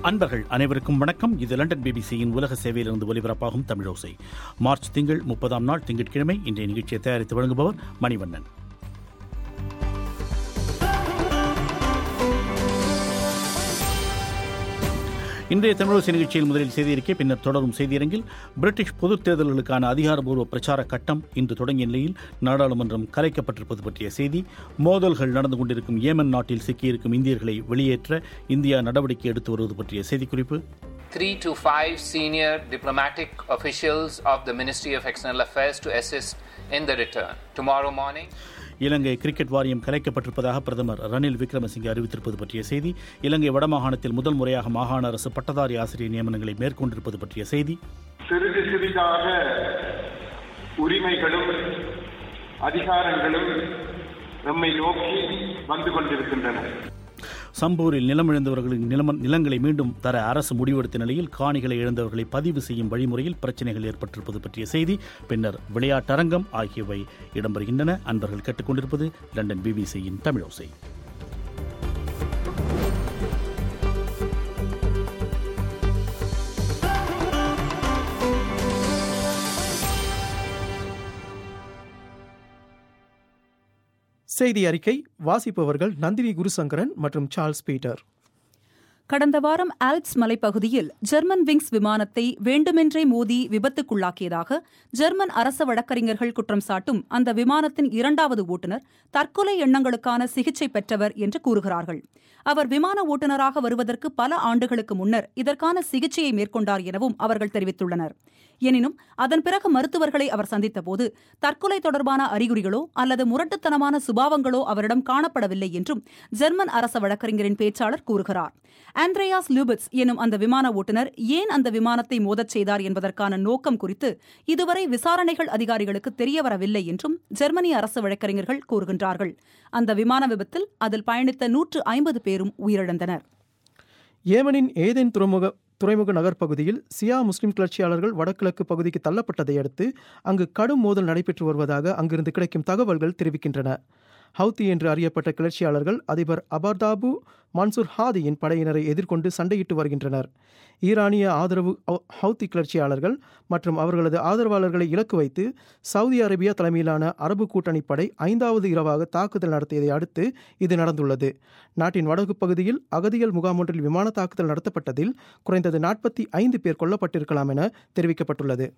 அன்பர்கள் அனைவருக்கும் வணக்கம் இது லண்டன் பிபிசியின் உலக சேவையிலிருந்து ஒலிபரப்பாகும் தமிழோசை மார்ச் திங்கள் முப்பதாம் நாள் திங்கட்கிழமை இன்றைய நிகழ்ச்சியை தயாரித்து வழங்குபவர் மணிவண்ணன் இன்றைய தமிழோசை நிகழ்ச்சியில் முதலில் செய்தியிருக்கை பின்னர் தொடரும் செய்தியரங்கில் பிரிட்டிஷ் பொதுத் தேர்தல்களுக்கான அதிகாரப்பூர்வ பிரச்சார கட்டம் இன்று தொடங்கிய நிலையில் நாடாளுமன்றம் கலைக்கப்பட்டிருப்பது பற்றிய செய்தி மோதல்கள் நடந்து கொண்டிருக்கும் ஏமன் நாட்டில் சிக்கியிருக்கும் இந்தியர்களை வெளியேற்ற இந்தியா நடவடிக்கை எடுத்து வருவது பற்றிய செய்திக்குறிப்பு three to five senior diplomatic officials of the Ministry of External Affairs to assist in the return. Tomorrow morning, Ilangai cricket வாரியம் கலைக்கப்பட்டிருப்பதாக பிரதமர் ரணில் விக்ரமசிங்கே அறிவித்திருப்பது பற்றிய செய்தி இலங்கை வடமாகாணத்தில் முதல் முறையாக மாகாண அரசு பட்டதாரி ஆசிரியர் நியமனங்களை மேற்கொண்டிருப்பது பற்றிய செய்தி சிறிது சிறிதாக உரிமைகளும் அதிகாரங்களும் நம்மை நோக்கி வந்து கொண்டிருக்கின்றன சம்பூரில் நிலமிழந்தவர்களின் நிலம நிலங்களை மீண்டும் தர அரசு முடிவெடுத்த நிலையில் காணிகளை இழந்தவர்களை பதிவு செய்யும் வழிமுறையில் பிரச்சனைகள் ஏற்பட்டிருப்பது பற்றிய செய்தி பின்னர் விளையாட்டரங்கம் ஆகியவை இடம்பெறுகின்றன அன்பர்கள் கேட்டுக்கொண்டிருப்பது லண்டன் பிபிசியின் தமிழோசை செய்தி அறிக்கை வாசிப்பவர்கள் நந்தினி குருசங்கரன் மற்றும் சார்ல்ஸ் பீட்டர் கடந்த வாரம் ஆல்ப்ஸ் மலைப்பகுதியில் ஜெர்மன் விங்ஸ் விமானத்தை வேண்டுமென்றே மோதி விபத்துக்குள்ளாக்கியதாக ஜெர்மன் அரச வழக்கறிஞர்கள் குற்றம் சாட்டும் அந்த விமானத்தின் இரண்டாவது ஓட்டுநர் தற்கொலை எண்ணங்களுக்கான சிகிச்சை பெற்றவர் என்று கூறுகிறார்கள் அவர் விமான ஓட்டுநராக வருவதற்கு பல ஆண்டுகளுக்கு முன்னர் இதற்கான சிகிச்சையை மேற்கொண்டார் எனவும் அவர்கள் தெரிவித்துள்ளனர் எனினும் அதன் பிறகு மருத்துவர்களை அவர் சந்தித்தபோது தற்கொலை தொடர்பான அறிகுறிகளோ அல்லது முரட்டுத்தனமான சுபாவங்களோ அவரிடம் காணப்படவில்லை என்றும் ஜெர்மன் அரச வழக்கறிஞரின் பேச்சாளர் கூறுகிறார் ஆண்ட்ரேயாஸ் லூபிட்ஸ் எனும் அந்த விமான ஓட்டுநர் ஏன் அந்த விமானத்தை மோதச் செய்தார் என்பதற்கான நோக்கம் குறித்து இதுவரை விசாரணைகள் அதிகாரிகளுக்கு தெரியவரவில்லை என்றும் ஜெர்மனி அரசு வழக்கறிஞர்கள் கூறுகின்றார்கள் அந்த விமான விபத்தில் அதில் பயணித்த நூற்று ஐம்பது பேரும் உயிரிழந்தனர் ஏமனின் ஏதேன் துறைமுக துறைமுக நகர் பகுதியில் சியா முஸ்லிம் கிளர்ச்சியாளர்கள் வடகிழக்கு பகுதிக்கு தள்ளப்பட்டதை அடுத்து அங்கு கடும் மோதல் நடைபெற்று வருவதாக அங்கிருந்து கிடைக்கும் தகவல்கள் தெரிவிக்கின்றன ஹவுத்தி என்று அறியப்பட்ட கிளர்ச்சியாளர்கள் அதிபர் அபர்தாபு மன்சூர் ஹாதியின் படையினரை எதிர்கொண்டு சண்டையிட்டு வருகின்றனர் ஈரானிய ஆதரவு ஹவுத்தி கிளர்ச்சியாளர்கள் மற்றும் அவர்களது ஆதரவாளர்களை இலக்கு வைத்து சவுதி அரேபியா தலைமையிலான அரபு கூட்டணி படை ஐந்தாவது இரவாக தாக்குதல் நடத்தியதை அடுத்து இது நடந்துள்ளது நாட்டின் வடக்கு பகுதியில் அகதிகள் முகாம் ஒன்றில் விமான தாக்குதல் நடத்தப்பட்டதில் குறைந்தது நாற்பத்தி ஐந்து பேர் கொல்லப்பட்டிருக்கலாம் என தெரிவிக்கப்பட்டுள்ளது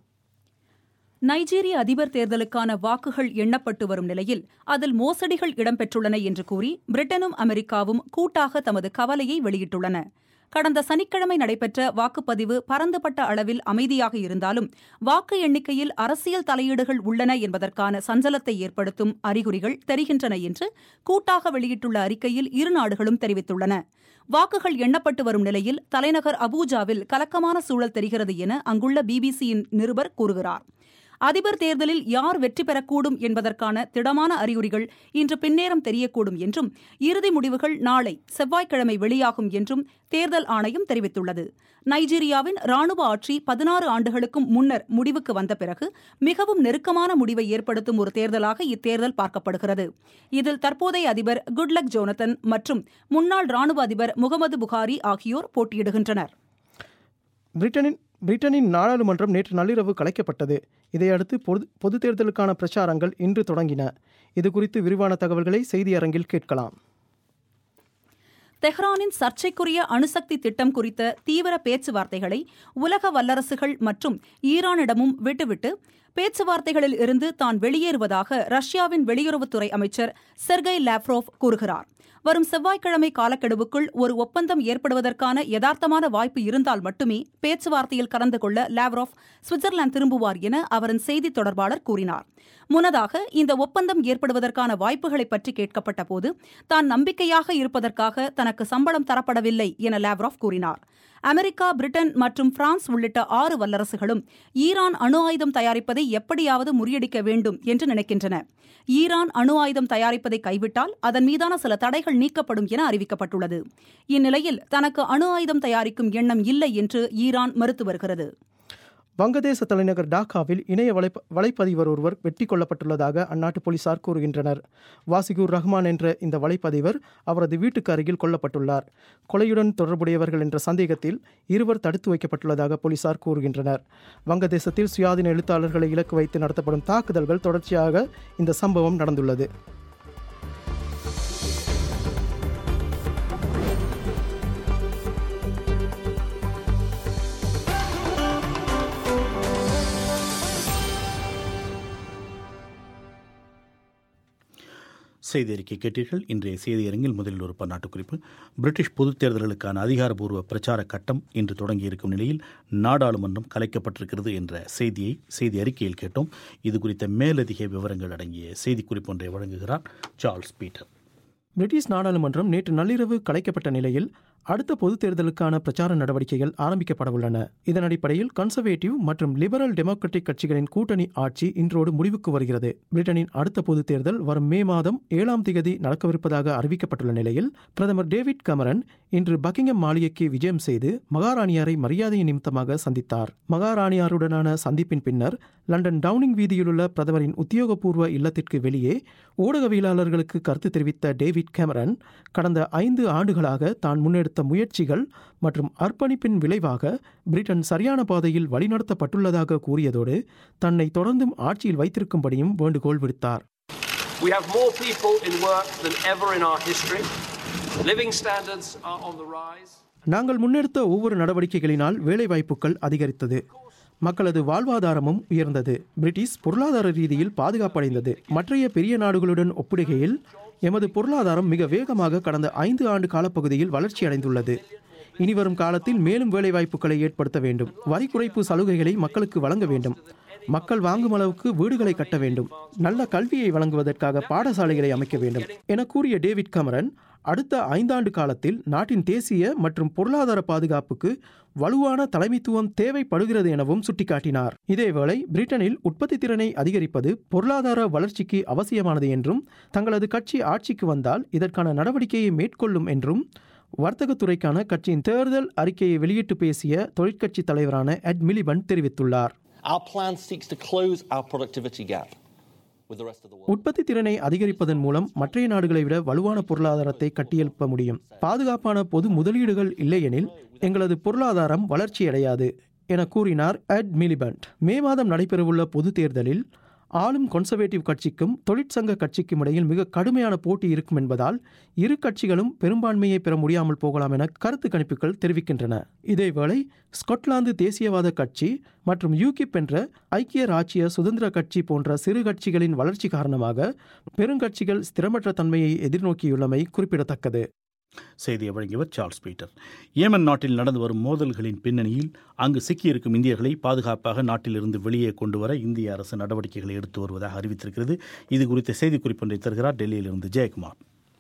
நைஜீரிய அதிபர் தேர்தலுக்கான வாக்குகள் எண்ணப்பட்டு வரும் நிலையில் அதில் மோசடிகள் இடம்பெற்றுள்ளன என்று கூறி பிரிட்டனும் அமெரிக்காவும் கூட்டாக தமது கவலையை வெளியிட்டுள்ளன கடந்த சனிக்கிழமை நடைபெற்ற வாக்குப்பதிவு பரந்துபட்ட அளவில் அமைதியாக இருந்தாலும் வாக்கு எண்ணிக்கையில் அரசியல் தலையீடுகள் உள்ளன என்பதற்கான சஞ்சலத்தை ஏற்படுத்தும் அறிகுறிகள் தெரிகின்றன என்று கூட்டாக வெளியிட்டுள்ள அறிக்கையில் இரு நாடுகளும் தெரிவித்துள்ளன வாக்குகள் எண்ணப்பட்டு வரும் நிலையில் தலைநகர் அபூஜாவில் கலக்கமான சூழல் தெரிகிறது என அங்குள்ள பிபிசியின் நிருபர் கூறுகிறார் அதிபர் தேர்தலில் யார் வெற்றி பெறக்கூடும் என்பதற்கான திடமான அறிகுறிகள் இன்று பின்னேரம் தெரியக்கூடும் என்றும் இறுதி முடிவுகள் நாளை செவ்வாய்க்கிழமை வெளியாகும் என்றும் தேர்தல் ஆணையம் தெரிவித்துள்ளது நைஜீரியாவின் ராணுவ ஆட்சி பதினாறு ஆண்டுகளுக்கும் முன்னர் முடிவுக்கு வந்த பிறகு மிகவும் நெருக்கமான முடிவை ஏற்படுத்தும் ஒரு தேர்தலாக இத்தேர்தல் பார்க்கப்படுகிறது இதில் தற்போதைய அதிபர் குட்லக் ஜோனதன் மற்றும் முன்னாள் ராணுவ அதிபர் முகமது புகாரி ஆகியோர் போட்டியிடுகின்றனர் பிரிட்டனின் பிரிட்டனின் நாடாளுமன்றம் நேற்று நள்ளிரவு கலைக்கப்பட்டது இதையடுத்து பொது பொது தேர்தலுக்கான பிரச்சாரங்கள் இன்று தொடங்கின இதுகுறித்து விரிவான தகவல்களை செய்தி அரங்கில் கேட்கலாம் தெஹ்ரானின் சர்ச்சைக்குரிய அணுசக்தி திட்டம் குறித்த தீவிர பேச்சுவார்த்தைகளை உலக வல்லரசுகள் மற்றும் ஈரானிடமும் விட்டுவிட்டு பேச்சுவார்த்தைகளில் இருந்து தான் வெளியேறுவதாக ரஷ்யாவின் வெளியுறவுத்துறை அமைச்சர் செர்கை லாவ்ரோவ் கூறுகிறார் வரும் செவ்வாய்க்கிழமை காலக்கெடுவுக்குள் ஒரு ஒப்பந்தம் ஏற்படுவதற்கான யதார்த்தமான வாய்ப்பு இருந்தால் மட்டுமே பேச்சுவார்த்தையில் கலந்து கொள்ள லாவ்ரோவ் சுவிட்சர்லாந்து திரும்புவார் என அவரின் செய்தி தொடர்பாளர் கூறினார் முன்னதாக இந்த ஒப்பந்தம் ஏற்படுவதற்கான வாய்ப்புகளை பற்றி கேட்கப்பட்ட போது தான் நம்பிக்கையாக இருப்பதற்காக தனக்கு சம்பளம் தரப்படவில்லை என லாவ்ரோவ் கூறினார் அமெரிக்கா பிரிட்டன் மற்றும் பிரான்ஸ் உள்ளிட்ட ஆறு வல்லரசுகளும் ஈரான் அணு ஆயுதம் தயாரிப்பதை எப்படியாவது முறியடிக்க வேண்டும் என்று நினைக்கின்றன ஈரான் அணு ஆயுதம் தயாரிப்பதை கைவிட்டால் அதன் மீதான சில தடைகள் நீக்கப்படும் என அறிவிக்கப்பட்டுள்ளது இந்நிலையில் தனக்கு அணு ஆயுதம் தயாரிக்கும் எண்ணம் இல்லை என்று ஈரான் மறுத்து வருகிறது வங்கதேச தலைநகர் டாக்காவில் இணைய வலை வலைப்பதிவர் ஒருவர் வெட்டி கொல்லப்பட்டுள்ளதாக அந்நாட்டு போலீசார் கூறுகின்றனர் வாசிகுர் ரஹ்மான் என்ற இந்த வலைப்பதிவர் அவரது வீட்டுக்கு அருகில் கொல்லப்பட்டுள்ளார் கொலையுடன் தொடர்புடையவர்கள் என்ற சந்தேகத்தில் இருவர் தடுத்து வைக்கப்பட்டுள்ளதாக போலீசார் கூறுகின்றனர் வங்கதேசத்தில் சுயாதீன எழுத்தாளர்களை இலக்கு வைத்து நடத்தப்படும் தாக்குதல்கள் தொடர்ச்சியாக இந்த சம்பவம் நடந்துள்ளது செய்தி அறிக்கை கேட்டீர்கள் இன்றைய செய்தியரங்கில் முதலில் ஒரு பன்னாட்டு குறிப்பு பிரிட்டிஷ் பொதுத் தேர்தல்களுக்கான அதிகாரப்பூர்வ பிரச்சார கட்டம் இன்று தொடங்கியிருக்கும் நிலையில் நாடாளுமன்றம் கலைக்கப்பட்டிருக்கிறது என்ற செய்தியை செய்தி அறிக்கையில் கேட்டோம் இது குறித்த மேலதிக விவரங்கள் அடங்கிய செய்திக்குறிப்பு ஒன்றை வழங்குகிறார் சார்ல்ஸ் பீட்டர் பிரிட்டிஷ் நாடாளுமன்றம் நேற்று நள்ளிரவு கலைக்கப்பட்ட நிலையில் அடுத்த பொதுத் தேர்தலுக்கான பிரச்சார நடவடிக்கைகள் ஆரம்பிக்கப்பட உள்ளன இதன் அடிப்படையில் கன்சர்வேட்டிவ் மற்றும் லிபரல் டெமோக்ராட்டிக் கட்சிகளின் கூட்டணி ஆட்சி இன்றோடு முடிவுக்கு வருகிறது பிரிட்டனின் அடுத்த பொதுத் தேர்தல் வரும் மே மாதம் ஏழாம் தேதி நடக்கவிருப்பதாக அறிவிக்கப்பட்டுள்ள நிலையில் பிரதமர் டேவிட் கமரன் இன்று பக்கிங்ஹாம் மாளிகைக்கு விஜயம் செய்து மகாராணியாரை மரியாதை நிமித்தமாக சந்தித்தார் மகாராணியாருடனான சந்திப்பின் பின்னர் லண்டன் டவுனிங் வீதியிலுள்ள பிரதமரின் உத்தியோகபூர்வ இல்லத்திற்கு வெளியே ஊடகவியலாளர்களுக்கு கருத்து தெரிவித்த டேவிட் கேமரன் கடந்த ஐந்து ஆண்டுகளாக தான் முன்னெடுத்த முயற்சிகள் மற்றும் அர்ப்பணிப்பின் விளைவாக பிரிட்டன் சரியான பாதையில் வழிநடத்தப்பட்டுள்ளதாக கூறியதோடு தன்னை தொடர்ந்தும் ஆட்சியில் வைத்திருக்கும்படியும் வேண்டுகோள் விடுத்தார் We have more people in work than ever in our history. Living standards are on the rise. நாங்கள் முன்னெடுத்த ஒவ்வொரு நடவடிக்கைகளினால் வேலைவாய்ப்புகள் அதிகரித்தது மக்களது வாழ்வாதாரமும் உயர்ந்தது பிரிட்டிஷ் பொருளாதார ரீதியில் பாதுகாப்படைந்தது மற்றைய பெரிய நாடுகளுடன் ஒப்பிடுகையில் எமது பொருளாதாரம் மிக வேகமாக கடந்த ஐந்து ஆண்டு காலப்பகுதியில் வளர்ச்சியடைந்துள்ளது இனிவரும் காலத்தில் மேலும் வேலைவாய்ப்புகளை ஏற்படுத்த வேண்டும் வரி குறைப்பு சலுகைகளை மக்களுக்கு வழங்க வேண்டும் மக்கள் வாங்கும் அளவுக்கு வீடுகளை கட்ட வேண்டும் நல்ல கல்வியை வழங்குவதற்காக பாடசாலைகளை அமைக்க வேண்டும் என கூறிய டேவிட் கமரன் அடுத்த ஐந்தாண்டு காலத்தில் நாட்டின் தேசிய மற்றும் பொருளாதார பாதுகாப்புக்கு வலுவான தலைமைத்துவம் தேவைப்படுகிறது எனவும் சுட்டிக்காட்டினார் இதேவேளை பிரிட்டனில் உற்பத்தி திறனை அதிகரிப்பது பொருளாதார வளர்ச்சிக்கு அவசியமானது என்றும் தங்களது கட்சி ஆட்சிக்கு வந்தால் இதற்கான நடவடிக்கையை மேற்கொள்ளும் என்றும் வர்த்தகத்துறைக்கான கட்சியின் தேர்தல் அறிக்கையை வெளியிட்டு பேசிய தொழிற்கட்சி தலைவரான எட் மிலிபன் தெரிவித்துள்ளார் Our plan seeks to close our productivity gap with the rest of the world. உற்பத்தி திறனை அதிகரிப்பதன் மூலம் மற்றைய நாடுகளை விட வலுவான பொருளாதாரத்தை கட்டியெழுப்ப முடியும் பாதுகாப்பான பொது முதலீடுகள் இல்லையெனில் எங்களது பொருளாதாரம் வளர்ச்சியடையாது என கூறினார் எட் மிலிபண்ட் மே மாதம் நடைபெறவுள்ள பொது தேர்தலில் ஆளும் கன்சர்வேட்டிவ் கட்சிக்கும் தொழிற்சங்க கட்சிக்கும் இடையில் மிக கடுமையான போட்டி இருக்கும் என்பதால் இரு கட்சிகளும் பெரும்பான்மையை பெற முடியாமல் போகலாம் என கருத்து கணிப்புகள் தெரிவிக்கின்றன இதேவேளை ஸ்கொட்லாந்து தேசியவாத கட்சி மற்றும் யூகிப் என்ற ஐக்கிய ராச்சிய சுதந்திர கட்சி போன்ற சிறு கட்சிகளின் வளர்ச்சி காரணமாக பெருங்கட்சிகள் ஸ்திரமற்ற தன்மையை எதிர்நோக்கியுள்ளமை குறிப்பிடத்தக்கது செய்தியை வழங்கியவர் சார்ல்ஸ் பீட்டர் ஏமன் நாட்டில் நடந்து வரும் மோதல்களின் பின்னணியில் அங்கு சிக்கியிருக்கும் இந்தியர்களை பாதுகாப்பாக நாட்டிலிருந்து வெளியே கொண்டு வர இந்திய அரசு நடவடிக்கைகளை எடுத்து வருவதாக அறிவித்திருக்கிறது இது குறித்த செய்திக்குறிப்பு ஒன்றை தருகிறார் டெல்லியிலிருந்து ஜெயக்குமார்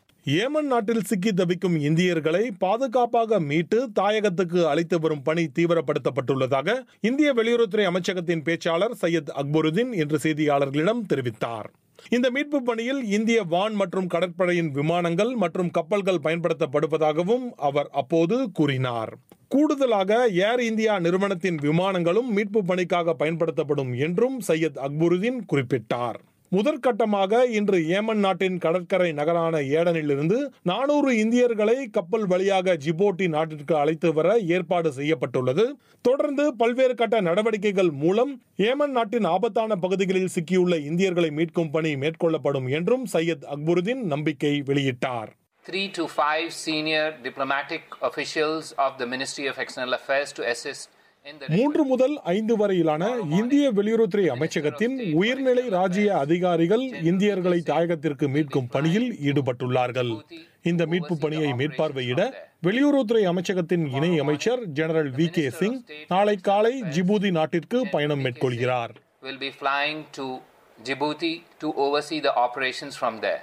ஏமன் நாட்டில் சிக்கி தவிக்கும் இந்தியர்களை பாதுகாப்பாக மீட்டு தாயகத்துக்கு அழைத்து வரும் பணி தீவிரப்படுத்தப்பட்டுள்ளதாக இந்திய வெளியுறவுத்துறை அமைச்சகத்தின் பேச்சாளர் சையத் அக்பருதீன் இன்று செய்தியாளர்களிடம் தெரிவித்தார் இந்த மீட்பு பணியில் இந்திய வான் மற்றும் கடற்படையின் விமானங்கள் மற்றும் கப்பல்கள் பயன்படுத்தப்படுவதாகவும் அவர் அப்போது கூறினார் கூடுதலாக ஏர் இந்தியா நிறுவனத்தின் விமானங்களும் மீட்பு பணிக்காக பயன்படுத்தப்படும் என்றும் சையத் அக்பருதீன் குறிப்பிட்டார் முதற்கட்டமாக இன்று ஏமன் நாட்டின் கடற்கரை நகரான ஏடனிலிருந்து நானூறு இந்தியர்களை கப்பல் வழியாக ஜிபோட்டி நாட்டிற்கு அழைத்து வர ஏற்பாடு செய்யப்பட்டுள்ளது தொடர்ந்து பல்வேறு கட்ட நடவடிக்கைகள் மூலம் ஏமன் நாட்டின் ஆபத்தான பகுதிகளில் சிக்கியுள்ள இந்தியர்களை மீட்கும் பணி மேற்கொள்ளப்படும் என்றும் சையத் அக்பருதீன் நம்பிக்கை வெளியிட்டார் Three to five senior diplomatic officials of the Ministry of External Affairs to assist in the மூன்று முதல் ஐந்து வரையிலான இந்திய வெளியுறவுத்துறை அமைச்சகத்தின் உயர்நிலை ராஜ்ய அதிகாரிகள் இந்தியர்களை தாயகத்திற்கு மீட்கும் பணியில் ஈடுபட்டுள்ளார்கள் இந்த மீட்பு பணியை மேற்பார்வையிட வெளியுறவுத்துறை அமைச்சகத்தின் இணை அமைச்சர் ஜெனரல் வி கே சிங் நாளை காலை ஜிபூதி நாட்டிற்கு பயணம் மேற்கொள்கிறார் will be flying to Djibouti to oversee the operations from there.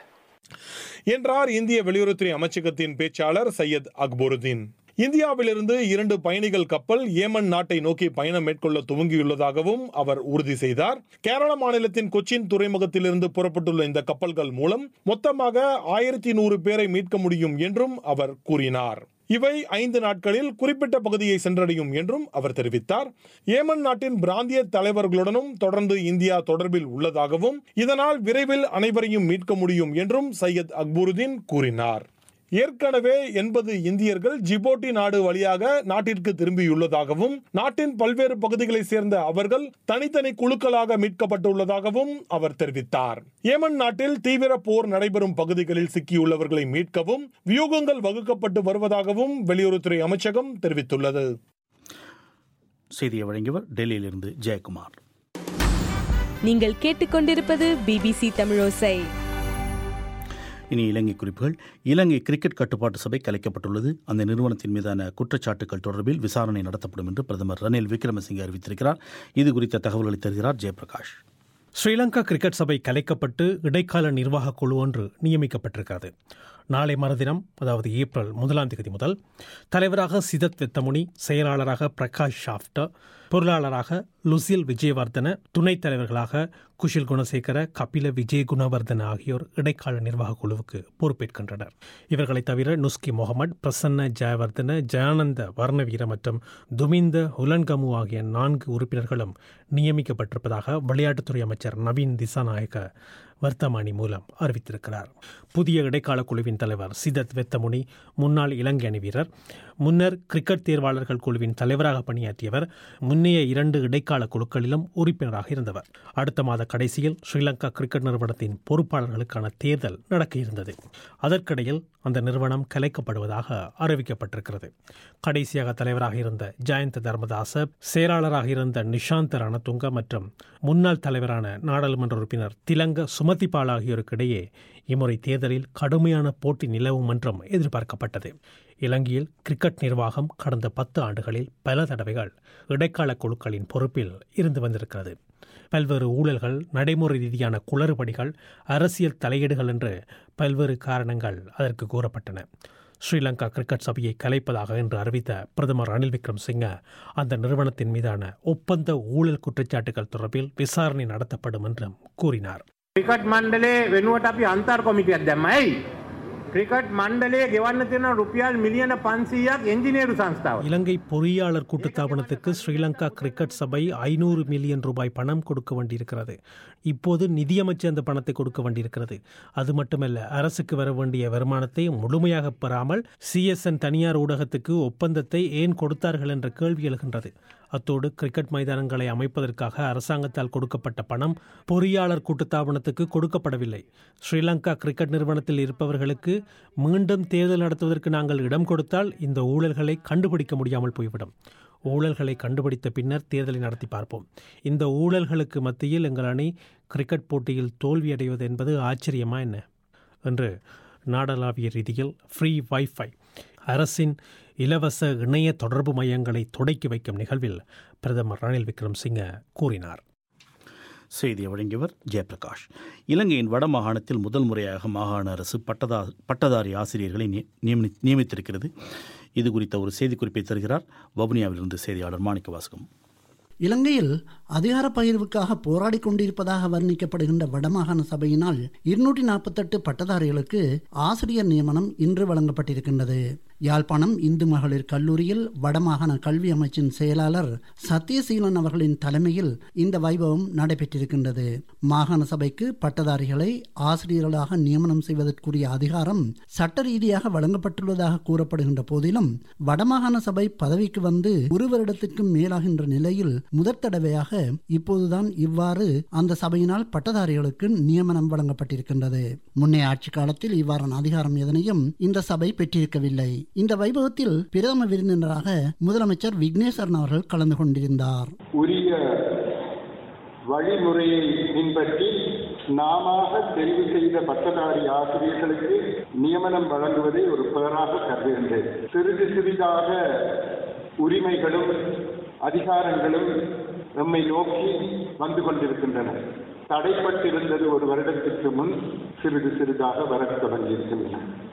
என்றார் இந்திய வெளியுறவுத்துறை அமைச்சகத்தின் பேச்சாளர் சையத் அக்பருதீன் இந்தியாவிலிருந்து இரண்டு பயணிகள் கப்பல் ஏமன் நாட்டை நோக்கி பயணம் மேற்கொள்ள துவங்கியுள்ளதாகவும் அவர் உறுதி செய்தார் கேரள மாநிலத்தின் கொச்சின் துறைமுகத்திலிருந்து புறப்பட்டுள்ள இந்த கப்பல்கள் மூலம் மொத்தமாக ஆயிரத்தி நூறு பேரை மீட்க முடியும் என்றும் அவர் கூறினார் இவை ஐந்து நாட்களில் குறிப்பிட்ட பகுதியை சென்றடையும் என்றும் அவர் தெரிவித்தார் ஏமன் நாட்டின் பிராந்திய தலைவர்களுடனும் தொடர்ந்து இந்தியா தொடர்பில் உள்ளதாகவும் இதனால் விரைவில் அனைவரையும் மீட்க முடியும் என்றும் சையத் அக்பருதீன் கூறினார் ஏற்கனவே எண்பது இந்தியர்கள் ஜிபோட்டி நாடு வழியாக நாட்டிற்கு திரும்பியுள்ளதாகவும் நாட்டின் பல்வேறு பகுதிகளைச் சேர்ந்த அவர்கள் தனித்தனி குழுக்களாக மீட்கப்பட்டுள்ளதாகவும் அவர் தெரிவித்தார் ஏமன் நாட்டில் தீவிர போர் நடைபெறும் பகுதிகளில் சிக்கியுள்ளவர்களை மீட்கவும் வியூகங்கள் வகுக்கப்பட்டு வருவதாகவும் வெளியுறவுத்துறை அமைச்சகம் தெரிவித்துள்ளது செய்தியை வழங்கியவர் டெல்லியிலிருந்து ஜெயக்குமார் நீங்கள் கேட்டுக்கொண்டிருப்பது பிபிசி தமிழோசை இனி இலங்கை குறிப்புகள் இலங்கை கிரிக்கெட் கட்டுப்பாட்டு சபை கலைக்கப்பட்டுள்ளது அந்த நிறுவனத்தின் மீதான குற்றச்சாட்டுகள் தொடர்பில் விசாரணை நடத்தப்படும் என்று பிரதமர் ரணில் விக்ரமசிங்கே அறிவித்திருக்கிறார் இது குறித்த தகவல்களை தருகிறார் ஜெயபிரகாஷ் ஸ்ரீலங்கா கிரிக்கெட் சபை கலைக்கப்பட்டு இடைக்கால நிர்வாக குழு ஒன்று நியமிக்கப்பட்டிருக்கிறது நாளை மறுதினம் அதாவது ஏப்ரல் முதலாம் தேதி முதல் தலைவராக சிதத் வெத்தமுனி செயலாளராக பிரகாஷ் ஷாஃப்டா பொருளாளராக லுசில் விஜயவர்தன துணைத் தலைவர்களாக குஷில் குணசேகர கபில விஜய் குணவர்தன ஆகியோர் இடைக்கால நிர்வாக குழுவுக்கு பொறுப்பேற்கின்றனர் இவர்களை தவிர நுஸ்கி முகமது பிரசன்ன ஜெயவர்தன ஜெயானந்த வர்ணவீர மற்றும் துமிந்த உலன்கமு ஆகிய நான்கு உறுப்பினர்களும் நியமிக்கப்பட்டிருப்பதாக விளையாட்டுத்துறை அமைச்சர் நவீன் திசாநாயக்க வர்த்தமானி மூலம் அறிவித்திருக்கிறார் புதிய இடைக்கால குழுவின் தலைவர் சிதத் வெத்தமுனி முன்னாள் இலங்கை அணி வீரர் முன்னர் கிரிக்கெட் தேர்வாளர்கள் குழுவின் தலைவராக பணியாற்றியவர் முன்னைய இரண்டு இடைக்கால குழுக்களிலும் உறுப்பினராக இருந்தவர் அடுத்த மாத கடைசியில் ஸ்ரீலங்கா கிரிக்கெட் நிறுவனத்தின் பொறுப்பாளர்களுக்கான தேர்தல் நடக்க இருந்தது அதற்கிடையில் அந்த நிறுவனம் கலைக்கப்படுவதாக அறிவிக்கப்பட்டிருக்கிறது கடைசியாக தலைவராக இருந்த ஜெயந்த தர்மதாச செயலாளராக இருந்த நிஷாந்த ரணதுங்க மற்றும் முன்னாள் தலைவரான நாடாளுமன்ற உறுப்பினர் திலங்க சுமதிபால் ஆகியோருக்கு இடையே இம்முறை தேர்தலில் கடுமையான போட்டி நிலவும் என்றும் எதிர்பார்க்கப்பட்டது இலங்கையில் கிரிக்கெட் நிர்வாகம் கடந்த பத்து ஆண்டுகளில் பல தடவைகள் இடைக்கால குழுக்களின் பொறுப்பில் இருந்து வந்திருக்கிறது பல்வேறு ஊழல்கள் நடைமுறை ரீதியான குளறுபடிகள் அரசியல் தலையீடுகள் என்று பல்வேறு காரணங்கள் அதற்கு கூறப்பட்டன ஸ்ரீலங்கா கிரிக்கெட் சபையை கலைப்பதாக என்று அறிவித்த பிரதமர் ரணில் விக்ரம் சிங்க அந்த நிறுவனத்தின் மீதான ஒப்பந்த ஊழல் குற்றச்சாட்டுகள் தொடர்பில் விசாரணை நடத்தப்படும் என்றும் கூறினார் ක්‍රිකට් මණ්ඩලේ වෙනුවට අපි අන්තර් කොමිටියක් දැම්මයි. ක්‍රිකට් මණ්ඩලේ ගෙවන්න තියෙන රුපියල් මිලියන 500ක් එන්ජිනේරු සංස්ථාව. இலங்கை பொறியாளர் கூட்டுத்தாபனத்துக்கு ஸ்ரீலங்கா கிரிக்கெட் சபை ஐநூறு மில்லியன் ரூபாய் பணம் கொடுக்க வேண்டியிருக்கிறது இப்போது நிதியமைச்சர் அந்த பணத்தை கொடுக்க வேண்டியிருக்கிறது அது மட்டுமல்ல அரசுக்கு வர வேண்டிய வருமானத்தை முழுமையாக பெறாமல் சிஎஸ்என் தனியார் ஊடகத்துக்கு ஒப்பந்தத்தை ஏன் கொடுத்தார்கள் என்ற கேள்வி எழுகின்றது அத்தோடு கிரிக்கெட் மைதானங்களை அமைப்பதற்காக அரசாங்கத்தால் கொடுக்கப்பட்ட பணம் பொறியாளர் கூட்டுத்தாபனத்துக்கு கொடுக்கப்படவில்லை ஸ்ரீலங்கா கிரிக்கெட் நிறுவனத்தில் இருப்பவர்களுக்கு மீண்டும் தேர்தல் நடத்துவதற்கு நாங்கள் இடம் கொடுத்தால் இந்த ஊழல்களை கண்டுபிடிக்க முடியாமல் போய்விடும் ஊழல்களை கண்டுபிடித்த பின்னர் தேர்தலை நடத்தி பார்ப்போம் இந்த ஊழல்களுக்கு மத்தியில் எங்கள் அணி கிரிக்கெட் போட்டியில் தோல்வியடைவது என்பது ஆச்சரியமா என்ன என்று நாடளாவிய ரீதியில் ஃப்ரீ வைஃபை அரசின் இலவச இணைய தொடர்பு மையங்களை தொடக்கி வைக்கும் நிகழ்வில் பிரதமர் ரணில் விக்ரம்சிங்க கூறினார் செய்தியை வழங்கியவர் ஜெயபிரகாஷ் இலங்கையின் வட மாகாணத்தில் முதல் முறையாக மாகாண அரசு பட்டதா பட்டதாரி ஆசிரியர்களை நிய- நியமி நியமித்திருக்கிறது இது குறித்த ஒரு செய்திக்குறிப்பை தருகிறார் வவுனியாவிலிருந்து செய்தியாளர் மாணிக்க வாசகம் இலங்கையில் அதிகார பகிர்வுக்காக போராடி கொண்டிருப்பதாக வர்ணிக்கப்படுகின்ற வடமாகாண சபையினால் இருநூற்றி நாற்பத்தெட்டு பட்டதாரிகளுக்கு ஆசிரியர் நியமனம் இன்று வழங்கப்பட்டிருக்கின்றது யாழ்ப்பாணம் இந்து மகளிர் கல்லூரியில் வடமாகாண கல்வி அமைச்சின் செயலாளர் சத்யசீலன் அவர்களின் தலைமையில் இந்த வைபவம் நடைபெற்றிருக்கின்றது மாகாண சபைக்கு பட்டதாரிகளை ஆசிரியர்களாக நியமனம் செய்வதற்குரிய அதிகாரம் சட்ட ரீதியாக வழங்கப்பட்டுள்ளதாக கூறப்படுகின்ற போதிலும் வடமாகாண சபை பதவிக்கு வந்து ஒரு வருடத்திற்கும் மேலாகின்ற நிலையில் முதற் தடவையாக இப்போதுதான் இவ்வாறு அந்த சபையினால் பட்டதாரிகளுக்கு நியமனம் வழங்கப்பட்டிருக்கின்றது முன்னைய ஆட்சி காலத்தில் இவ்வாறான அதிகாரம் எதனையும் இந்த சபை பெற்றிருக்கவில்லை இந்த வைபவத்தில் பிரதம விருந்தினராக முதலமைச்சர் விக்னேஸ்வரன் அவர்கள் கலந்து கொண்டிருந்தார் உரிய வழிமுறையை பின்பற்றி நாம தெரிவு செய்த பட்டதாரி ஆசிரியர்களுக்கு நியமனம் வழங்குவதை ஒரு பேராக கருதுகின்றேன் சிறிது சிறிதாக உரிமைகளும் அதிகாரங்களும் நம்மை நோக்கி வந்து கொண்டிருக்கின்றன தடைப்பட்டிருந்தது ஒரு வருடத்திற்கு முன் சிறிது சிறிதாக வரத் தொடங்கியிருக்கின்றன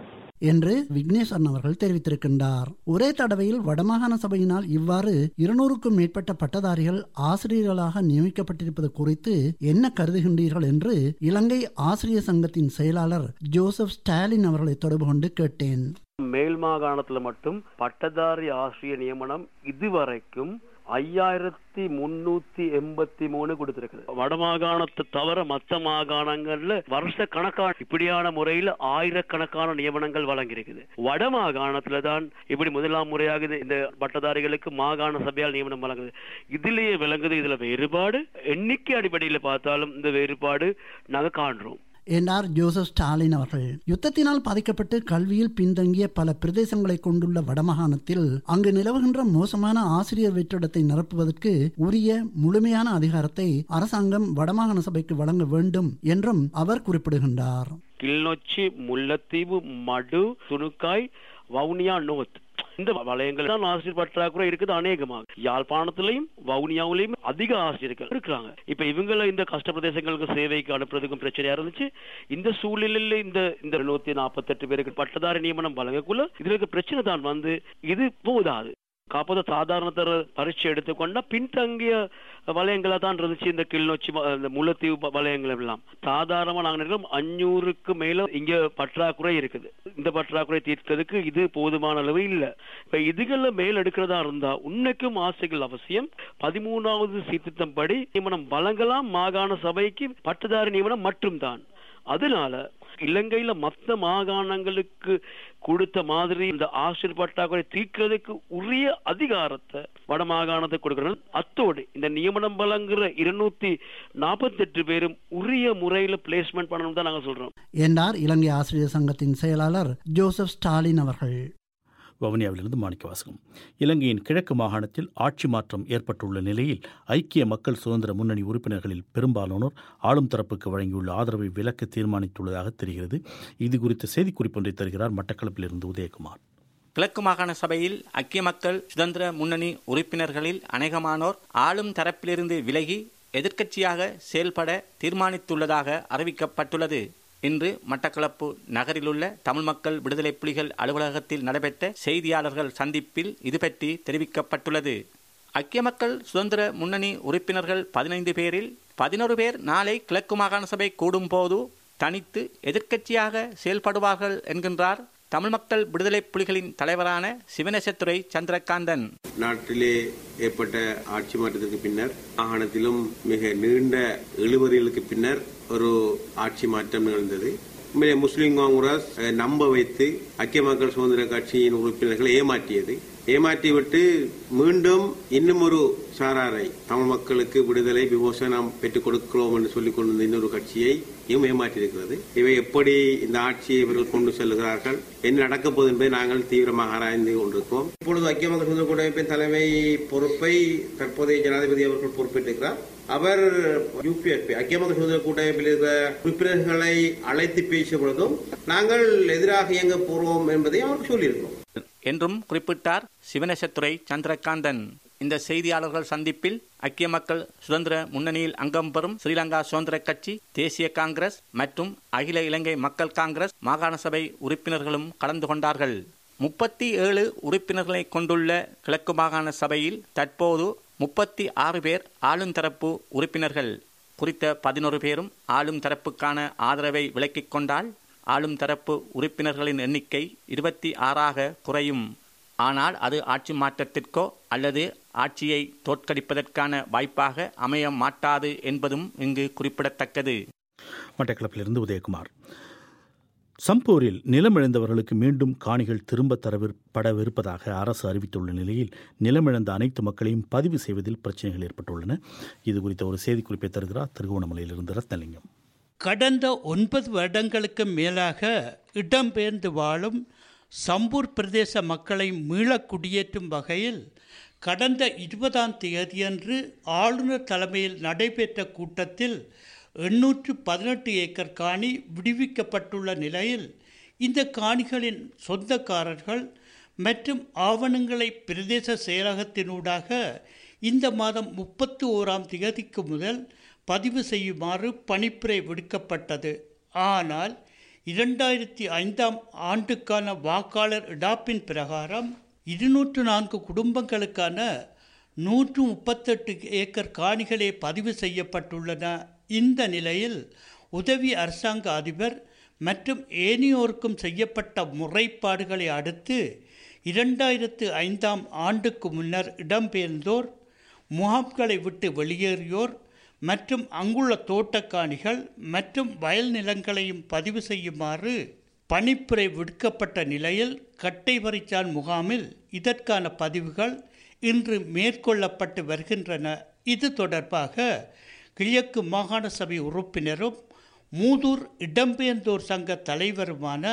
என்று விக்னேஸ்வரன் அவர்கள் தெரிவித்திருக்கின்றார் ஒரே தடவையில் வடமாகாண சபையினால் இவ்வாறு இருநூறுக்கும் மேற்பட்ட பட்டதாரிகள் ஆசிரியர்களாக நியமிக்கப்பட்டிருப்பது குறித்து என்ன கருதுகின்றீர்கள் என்று இலங்கை ஆசிரியர் சங்கத்தின் செயலாளர் ஜோசப் ஸ்டாலின் அவர்களை தொடர்பு கொண்டு கேட்டேன் மேல் மாகாணத்துல மட்டும் பட்டதாரி ஆசிரியர் நியமனம் இதுவரைக்கும் ஐயாயிரத்தி முன்னூத்தி எண்பத்தி மூணு கொடுத்திருக்குது வடமாகாணத்தை தவிர மத்த மாகாணங்கள்ல வருஷ கணக்கான இப்படியான முறையில ஆயிரக்கணக்கான நியமனங்கள் வழங்கியிருக்குது வட மாகாணத்துல தான் இப்படி முதலாம் முறையாக இந்த பட்டதாரிகளுக்கு மாகாண சபையால் நியமனம் வழங்குது இதுலயே விளங்குது இதுல வேறுபாடு எண்ணிக்கை அடிப்படையில பார்த்தாலும் இந்த வேறுபாடு நாங்க காண்றோம் என்றார் ஜோசப் ஸ்டாலின் அவர்கள் யுத்தத்தினால் பாதிக்கப்பட்டு கல்வியில் பின்தங்கிய பல பிரதேசங்களை கொண்டுள்ள வடமாகாணத்தில் அங்கு நிலவுகின்ற மோசமான ஆசிரியர் வெற்றிடத்தை நிரப்புவதற்கு உரிய முழுமையான அதிகாரத்தை அரசாங்கம் வடமாகாண சபைக்கு வழங்க வேண்டும் என்றும் அவர் குறிப்பிடுகின்றார் கிளிநொச்சி முல்லைத்தீவு மடு துணுக்காய் வவுனியா நோத் இந்த வலயங்கள் தான் ஆசிரியர் பற்றாக்குறை இருக்குது அநேகமாக யாழ்ப்பாணத்திலையும் வவுனியாவிலையும் அதிக ஆசிரியர்கள் இருக்கிறாங்க இப்ப இவங்களை இந்த கஷ்ட பிரதேசங்களுக்கு சேவைக்கு அனுப்புறதுக்கும் பிரச்சனையா இருந்துச்சு இந்த சூழ்நிலையில இந்த இந்த நூத்தி நாற்பத்தி எட்டு பேருக்கு பட்டதாரி நியமனம் வழங்கக்குள்ள இதுல இருக்க பிரச்சனை தான் வந்து இது போதாது காப்போத சாதாரண தர பரீட்சை எடுத்துக்கொண்டா பின்தங்கிய வலயங்களா தான் இருந்துச்சு இந்த கிளிநொச்சி இந்த முல்லைத்தீவு வலயங்கள் எல்லாம் சாதாரணமா நாங்க நினைக்கிறோம் அஞ்சூறுக்கு மேல இங்க பற்றாக்குறை இருக்குது இந்த பற்றாக்குறை தீர்க்கிறதுக்கு இது போதுமான அளவு இல்ல இப்ப இதுகள்ல மேல் எடுக்கிறதா இருந்தா உன்னைக்கும் ஆசைகள் அவசியம் பதிமூணாவது சீர்திருத்தம் படி நியமனம் வழங்கலாம் மாகாண சபைக்கு பட்டதாரி நியமனம் மட்டும்தான் அதனால இலங்கையில மத்த மாகாணங்களுக்கு கொடுத்த மாதிரி இந்த ஆசிரியர் பற்றாக்குறை தீர்க்கிறதுக்கு உரிய அதிகாரத்தை வட மாகாணத்துக்கு கொடுக்கறது அத்தோடு இந்த நியமனம் வழங்குற இருநூத்தி நாற்பத்தி எட்டு பேரும் உரிய முறையில பிளேஸ்மெண்ட் பண்ணணும் தான் நாங்க சொல்றோம் என்றார் இலங்கை ஆசிரியர் சங்கத்தின் செயலாளர் ஜோசப் ஸ்டாலின் அவர்கள் வவுனியாவிலிருந்து மாணிக்க வாசகம் இலங்கையின் கிழக்கு மாகாணத்தில் ஆட்சி மாற்றம் ஏற்பட்டுள்ள நிலையில் ஐக்கிய மக்கள் சுதந்திர முன்னணி உறுப்பினர்களில் பெரும்பாலானோர் ஆளும் தரப்புக்கு வழங்கியுள்ள ஆதரவை விலக்க தீர்மானித்துள்ளதாக தெரிகிறது இது குறித்த செய்திக்குறிப்பு ஒன்றை தருகிறார் மட்டக்களப்பிலிருந்து உதயகுமார் கிழக்கு மாகாண சபையில் ஐக்கிய மக்கள் சுதந்திர முன்னணி உறுப்பினர்களில் அநேகமானோர் ஆளும் தரப்பிலிருந்து விலகி எதிர்க்கட்சியாக செயல்பட தீர்மானித்துள்ளதாக அறிவிக்கப்பட்டுள்ளது இன்று மட்டக்களப்பு நகரிலுள்ள தமிழ் மக்கள் விடுதலை புலிகள் அலுவலகத்தில் நடைபெற்ற செய்தியாளர்கள் சந்திப்பில் இது பற்றி தெரிவிக்கப்பட்டுள்ளது ஐக்கிய மக்கள் சுதந்திர முன்னணி உறுப்பினர்கள் பதினைந்து பேரில் பதினோரு பேர் நாளை கிழக்கு மாகாண சபை கூடும்போது தனித்து எதிர்க்கட்சியாக செயல்படுவார்கள் என்கின்றார் தமிழ் மக்கள் விடுதலை புலிகளின் தலைவரான சிவனேசத்துறை சந்திரகாந்தன் நாட்டிலே ஏற்பட்ட ஆட்சி மாற்றத்திற்கு பின்னர் மாகாணத்திலும் மிக நீண்ட இழுவறிகளுக்கு பின்னர் ஒரு ஆட்சி மாற்றம் நிகழ்ந்தது உண்மையிலே முஸ்லீம் காங்கிரஸ் நம்ப வைத்து ஐக்கிய மக்கள் சுதந்திர கட்சியின் உறுப்பினர்களை ஏமாற்றியது ஏமாற்றிவிட்டு மீண்டும் இன்னும் ஒரு சாராரை தமிழ் மக்களுக்கு விடுதலை விமோசனம் பெற்றுக் கொடுக்கிறோம் என்று சொல்லிக் கொண்டிருந்த இன்னொரு கட்சியை இவங்க ஏமாற்றியிருக்கிறது இவை எப்படி இந்த ஆட்சியை இவர்கள் கொண்டு செல்கிறார்கள் என்ன நடக்கப் போகுது என்பதை நாங்கள் தீவிரமாக ஆராய்ந்து கொண்டிருக்கிறோம் இப்பொழுது ஐக்கிய மக்கள் சுதந்திர கூட்டமைப்பின் தலைமை பொறுப்பை தற்போதைய ஜனாதிபதி அவர்கள் பொறுப்பேற்றிருக்கிறார் அவர் யூபிஎஸ்பி ஐக்கிய மக்கள் சுதந்திர கூட்டமைப்பில் இருக்கிற உறுப்பினர்களை அழைத்து பேசிய பொழுதும் நாங்கள் எதிராக இயங்க போறோம் என்பதை அவருக்கு சொல்லியிருக்கிறோம் என்றும் குறிப்பிட்டார் சிவனேசத்துறை சந்திரகாந்தன் இந்த செய்தியாளர்கள் சந்திப்பில் ஐக்கிய மக்கள் சுதந்திர முன்னணியில் அங்கம் பெறும் ஸ்ரீலங்கா சுதந்திர கட்சி தேசிய காங்கிரஸ் மற்றும் அகில இலங்கை மக்கள் காங்கிரஸ் மாகாண சபை உறுப்பினர்களும் கலந்து கொண்டார்கள் முப்பத்தி ஏழு உறுப்பினர்களை கொண்டுள்ள கிழக்கு மாகாண சபையில் தற்போது முப்பத்தி ஆறு பேர் ஆளும் தரப்பு உறுப்பினர்கள் குறித்த பதினோரு பேரும் ஆளும் தரப்புக்கான ஆதரவை விலக்கிக் கொண்டால் ஆளும் தரப்பு உறுப்பினர்களின் எண்ணிக்கை இருபத்தி ஆறாக குறையும் ஆனால் அது ஆட்சி மாற்றத்திற்கோ அல்லது ஆட்சியை தோற்கடிப்பதற்கான வாய்ப்பாக அமைய மாட்டாது என்பதும் இங்கு குறிப்பிடத்தக்கது மட்டக்களப்பிலிருந்து உதயகுமார் சம்பூரில் நிலமிழந்தவர்களுக்கு மீண்டும் காணிகள் திரும்ப தரப்படவிருப்பதாக அரசு அறிவித்துள்ள நிலையில் நிலமிழந்த அனைத்து மக்களையும் பதிவு செய்வதில் பிரச்சனைகள் ஏற்பட்டுள்ளன இது குறித்த ஒரு செய்திக்குறிப்பை தருகிறார் திருகோணமலையிலிருந்து ரத்னலிங்கம் கடந்த ஒன்பது வருடங்களுக்கு மேலாக இடம்பெயர்ந்து வாழும் சம்பூர் பிரதேச மக்களை மீள குடியேற்றும் வகையில் கடந்த இருபதாம் தேதியன்று ஆளுநர் தலைமையில் நடைபெற்ற கூட்டத்தில் எண்ணூற்று பதினெட்டு ஏக்கர் காணி விடுவிக்கப்பட்டுள்ள நிலையில் இந்த காணிகளின் சொந்தக்காரர்கள் மற்றும் ஆவணங்களை பிரதேச செயலகத்தினூடாக இந்த மாதம் முப்பத்தி ஓராம் தேதிக்கு முதல் பதிவு செய்யுமாறு பணிப்புரை விடுக்கப்பட்டது ஆனால் இரண்டாயிரத்தி ஐந்தாம் ஆண்டுக்கான வாக்காளர் இடாப்பின் பிரகாரம் இருநூற்று நான்கு குடும்பங்களுக்கான நூற்று முப்பத்தெட்டு ஏக்கர் காணிகளே பதிவு செய்யப்பட்டுள்ளன இந்த நிலையில் உதவி அரசாங்க அதிபர் மற்றும் ஏனையோருக்கும் செய்யப்பட்ட முறைப்பாடுகளை அடுத்து இரண்டாயிரத்து ஐந்தாம் ஆண்டுக்கு முன்னர் இடம்பெயர்ந்தோர் முகாம்களை விட்டு வெளியேறியோர் மற்றும் அங்குள்ள தோட்டக்காணிகள் மற்றும் வயல் நிலங்களையும் பதிவு செய்யுமாறு பணிப்புரை விடுக்கப்பட்ட நிலையில் கட்டைவரிச்சான் முகாமில் இதற்கான பதிவுகள் இன்று மேற்கொள்ளப்பட்டு வருகின்றன இது தொடர்பாக கிழக்கு மாகாண சபை உறுப்பினரும் மூதூர் இடம்பெயர்ந்தோர் சங்க தலைவருமான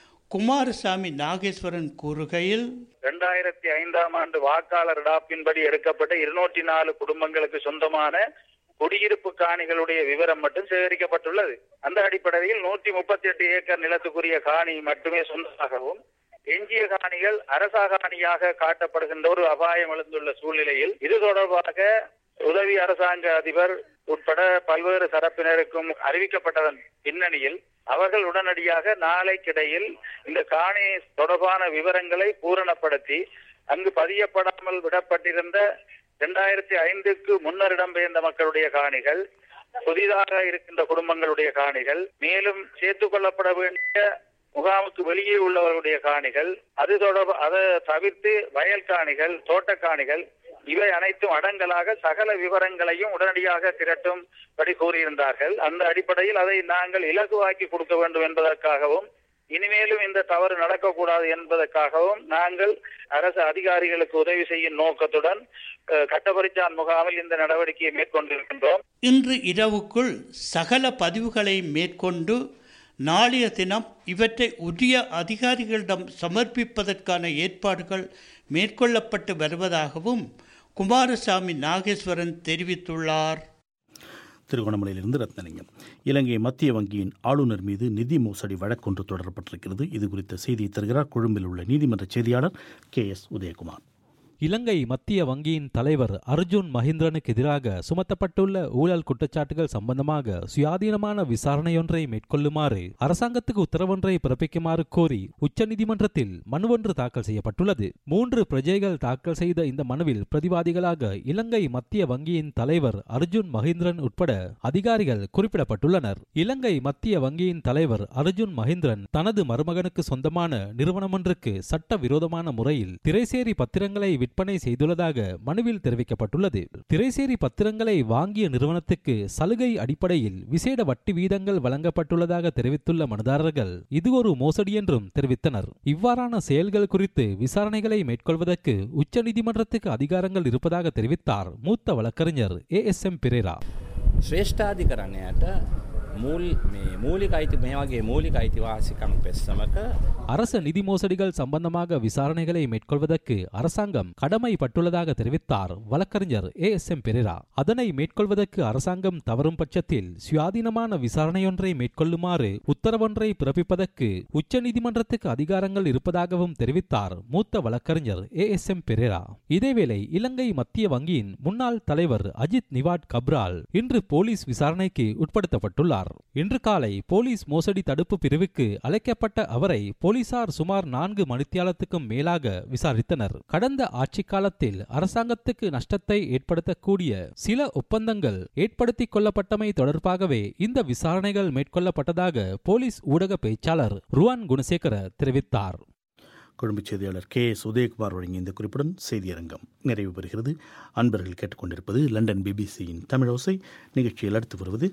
குமாரசாமி நாகேஸ்வரன் கூறுகையில் இரண்டாயிரத்தி ஐந்தாம் ஆண்டு வாக்காளர் இடாப்பின்படி எடுக்கப்பட்ட இருநூற்றி நாலு குடும்பங்களுக்கு சொந்தமான குடியிருப்பு காணிகளுடைய விவரம் மட்டும் சேகரிக்கப்பட்டுள்ளது அந்த அடிப்படையில் நூற்றி முப்பத்தி எட்டு ஏக்கர் நிலத்துக்குரிய காணி மட்டுமே சொந்தமாகவும் எஞ்சிய காணிகள் அரசாகாணியாக காட்டப்படுகின்ற ஒரு அபாயம் எழுந்துள்ள சூழ்நிலையில் இது தொடர்பாக உதவி அரசாங்க அதிபர் உட்பட பல்வேறு தரப்பினருக்கும் அறிவிக்கப்பட்டதன் பின்னணியில் அவர்கள் உடனடியாக நாளைக்கிடையில் இந்த காணி தொடர்பான விவரங்களை பூரணப்படுத்தி அங்கு பதியப்படாமல் விடப்பட்டிருந்த இரண்டாயிரத்தி ஐந்துக்கு முன்னர் இடம்பெயர்ந்த மக்களுடைய காணிகள் புதிதாக இருக்கின்ற குடும்பங்களுடைய காணிகள் மேலும் சேர்த்துக் கொள்ளப்பட வேண்டிய முகாமுக்கு வெளியே உள்ளவர்களுடைய காணிகள் அது தொடர்பு அதை தவிர்த்து வயல் காணிகள் தோட்டக்காணிகள் இவை அனைத்தும் அடங்கலாக சகல விவரங்களையும் உடனடியாக திரட்டும் படி கூறியிருந்தார்கள் அந்த அடிப்படையில் அதை நாங்கள் இலகுவாக்கி கொடுக்க வேண்டும் என்பதற்காகவும் இனிமேலும் இந்த தவறு நடக்கக்கூடாது என்பதற்காகவும் நாங்கள் அரசு அதிகாரிகளுக்கு உதவி செய்யும் நோக்கத்துடன் கட்டபரிச்சான் முகாமில் இந்த நடவடிக்கையை மேற்கொண்டிருக்கின்றோம் இன்று இரவுக்குள் சகல பதிவுகளை மேற்கொண்டு நாளைய தினம் இவற்றை உரிய அதிகாரிகளிடம் சமர்ப்பிப்பதற்கான ஏற்பாடுகள் மேற்கொள்ளப்பட்டு வருவதாகவும் குமாரசாமி நாகேஸ்வரன் தெரிவித்துள்ளார் திருகோணமலையிலிருந்து ரத்னலிங்கம் இலங்கை மத்திய வங்கியின் ஆளுநர் மீது நிதி மோசடி வழக்கொன்று தொடரப்பட்டிருக்கிறது இது குறித்த செய்தியை தருகிறார் கொழும்பில் உள்ள நீதிமன்ற செய்தியாளர் கே எஸ் உதயகுமார் இலங்கை மத்திய வங்கியின் தலைவர் அர்ஜுன் மஹிந்திரனுக்கு எதிராக சுமத்தப்பட்டுள்ள ஊழல் குற்றச்சாட்டுகள் சம்பந்தமாக சுயாதீனமான விசாரணையொன்றை மேற்கொள்ளுமாறு அரசாங்கத்துக்கு உத்தரவொன்றை பிறப்பிக்குமாறு கோரி உச்சநீதிமன்றத்தில் மனு ஒன்று தாக்கல் செய்யப்பட்டுள்ளது மூன்று பிரஜைகள் தாக்கல் செய்த இந்த மனுவில் பிரதிவாதிகளாக இலங்கை மத்திய வங்கியின் தலைவர் அர்ஜுன் மஹிந்திரன் உட்பட அதிகாரிகள் குறிப்பிடப்பட்டுள்ளனர் இலங்கை மத்திய வங்கியின் தலைவர் அர்ஜுன் மஹிந்திரன் தனது மருமகனுக்கு சொந்தமான நிறுவனமொன்றுக்கு சட்ட விரோதமான முறையில் திரைசேரி பத்திரங்களை விற்பனை செய்துள்ளதாக மனுவில் தெரிவிக்கப்பட்டுள்ளது திரைசேரி பத்திரங்களை வாங்கிய நிறுவனத்துக்கு சலுகை அடிப்படையில் விசேட வட்டி வீதங்கள் வழங்கப்பட்டுள்ளதாக தெரிவித்துள்ள மனுதாரர்கள் இது ஒரு மோசடி என்றும் தெரிவித்தனர் இவ்வாறான செயல்கள் குறித்து விசாரணைகளை மேற்கொள்வதற்கு உச்சநீதிமன்றத்துக்கு அதிகாரங்கள் இருப்பதாக தெரிவித்தார் மூத்த வழக்கறிஞர் ஏ எஸ் எம் பிரேரா ශ්‍රේෂ්ඨාධිකරණයට මූල් මේ මූලික අයිති මේ වගේ මූලික අයිතිවාසිකම් පෙස්සමක அரச நிதி மோசடிகள் சம்பந்தமாக விசாரணைகளை மேற்கொள்வதற்கு அரசாங்கம் கடமைப்பட்டுள்ளதாக தெரிவித்தார் வழக்கறிஞர் ஏ எஸ் எம் பெரேரா அதனை மேற்கொள்வதற்கு அரசாங்கம் தவறும் பட்சத்தில் சுயாதீனமான விசாரணையொன்றை மேற்கொள்ளுமாறு உத்தரவொன்றை பிறப்பிப்பதற்கு உச்சநீதிமன்றத்துக்கு அதிகாரங்கள் இருப்பதாகவும் தெரிவித்தார் மூத்த வழக்கறிஞர் ஏ எஸ் எம் பெரேரா இதேவேளை இலங்கை மத்திய வங்கியின் முன்னாள் தலைவர் அஜித் நிவாட் கப்ரால் இன்று போலீஸ் விசாரணைக்கு உட்படுத்தப்பட்டுள்ளார் இன்று காலை போலீஸ் மோசடி தடுப்பு பிரிவுக்கு அழைக்கப்பட்ட அவரை போலீசார் சுமார் நான்கு மணித்தியாலத்துக்கும் மேலாக விசாரித்தனர் கடந்த ஆட்சி காலத்தில் அரசாங்கத்துக்கு நஷ்டத்தை ஏற்படுத்தக்கூடிய சில ஒப்பந்தங்கள் ஏற்படுத்திக் கொள்ளப்பட்டமை தொடர்பாகவே இந்த விசாரணைகள் மேற்கொள்ளப்பட்டதாக போலீஸ் ஊடக பேச்சாளர் ருவான் குணசேகர தெரிவித்தார் கொழும்பு செய்தியாளர் கே எஸ் உதயகுமார் வழங்கிய இந்த குறிப்புடன் செய்தியரங்கம் நிறைவு பெறுகிறது அன்பர்கள் கேட்டுக்கொண்டிருப்பது லண்டன் பிபிசியின் தமிழோசை நிகழ்ச்சியில் அடுத்து வருவது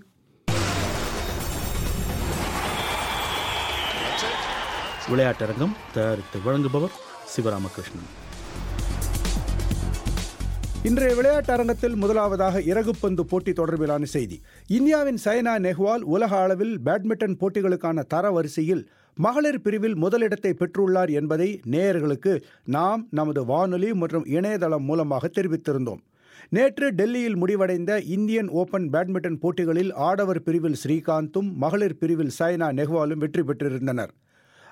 விளையாட்டரங்கம் தயாரித்து வழங்குபவர் சிவராமகிருஷ்ணன் இன்றைய விளையாட்டு அரங்கத்தில் முதலாவதாக இறகுப்பந்து போட்டி தொடர்பிலான செய்தி இந்தியாவின் சைனா நெஹ்வால் உலக அளவில் பேட்மிண்டன் போட்டிகளுக்கான தரவரிசையில் மகளிர் பிரிவில் முதலிடத்தை பெற்றுள்ளார் என்பதை நேயர்களுக்கு நாம் நமது வானொலி மற்றும் இணையதளம் மூலமாக தெரிவித்திருந்தோம் நேற்று டெல்லியில் முடிவடைந்த இந்தியன் ஓபன் பேட்மிண்டன் போட்டிகளில் ஆடவர் பிரிவில் ஸ்ரீகாந்தும் மகளிர் பிரிவில் சைனா நெஹ்வாலும் வெற்றி பெற்றிருந்தனர்